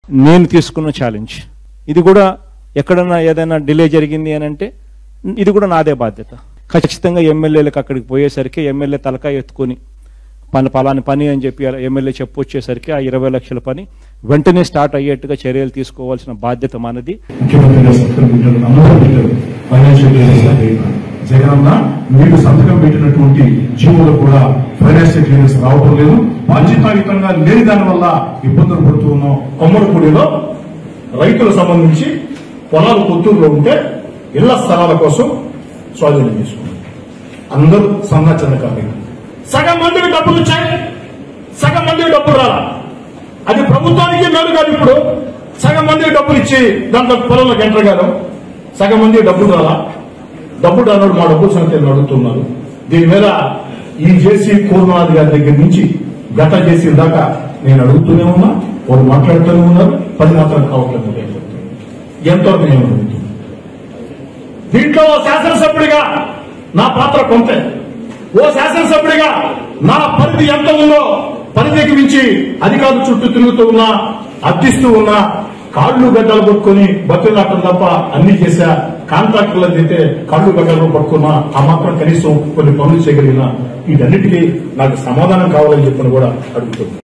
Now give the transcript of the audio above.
నేను తీసుకున్న ఛాలెంజ్ ఇది కూడా ఎక్కడన్నా ఏదైనా డిలే జరిగింది అని అంటే ఇది కూడా నాదే బాధ్యత ఖచ్చితంగా ఎమ్మెల్యేలకు అక్కడికి పోయేసరికి ఎమ్మెల్యే తలకాయ ఎత్తుకొని పని పలాని పని అని చెప్పి అలా ఎమ్మెల్యే చెప్పొచ్చేసరికి ఆ ఇరవై లక్షల పని వెంటనే స్టార్ట్ అయ్యేట్టుగా చర్యలు తీసుకోవాల్సిన బాధ్యత మనది ముఖ్యమంత్రి గారు సంతకం పెట్టారు అందరూ పెట్టారు ఫైనాన్షియల్ క్లియరెన్స్ జగనన్న మీరు సంతకం పెట్టినటువంటి జీవోలు కూడా ఫైనాన్షియల్ క్లియరెన్స్ రావడం లేదు బాధ్యతాయుతంగా లేని దాని వల్ల ఇబ్బందులు పడుతూ ఉన్నాం కొమ్మడిపూడిలో రైతులకు సంబంధించి పొలాలు కొత్తూరులో ఉంటే ఇళ్ల స్థలాల కోసం స్వాధీనం చేసుకున్నారు అందరూ సన్న చిన్న కార్మికులు సగం మందికి డబ్బులు వచ్చాయి సగం మందికి డబ్బులు రాలా అది ప్రభుత్వానికి మేలు కాదు ఇప్పుడు సగం మందికి డబ్బులు ఇచ్చి దాంట్లో పొలంలోకి ఎంటర్ గారు సగం మందికి డబ్బులు రాలా డబ్బులు రానోడు మా డబ్బులు సంగతి అడుగుతున్నారు దీని మీద ఈ జేసీ కూర్మనాథ్ గారి దగ్గర నుంచి గత జేసీ దాకా నేను అడుగుతూనే ఉన్నా వాళ్ళు మాట్లాడుతూనే ఉన్నారు పని మాత్రం కావట్లేదు నేను చెప్తున్నాను. ఎంతవరకు నేను అడుగుతున్నాను దీంట్లో ఓ శాసనసభ్యుడిగా నా పాత్ర కొంతే ఓ శాసనసభ్యుడిగా నా పరిధి ఎంత ఉందో పరిధికి మించి అధికారుల చుట్టూ తిరుగుతూ ఉన్నా అర్థిస్తూ ఉన్నా కాళ్ళు గడ్డలు పట్టుకొని బతులాటం తప్ప అన్ని చేశా కాంట్రాక్టర్లు అయితే కాళ్ళు గడ్డలు పట్టుకున్నా ఆ మాత్రం కనీసం కొన్ని పనులు చేయగలిగిన వీటన్నిటికీ నాకు సమాధానం కావాలని చెప్పని కూడా అడుగుతున్నాను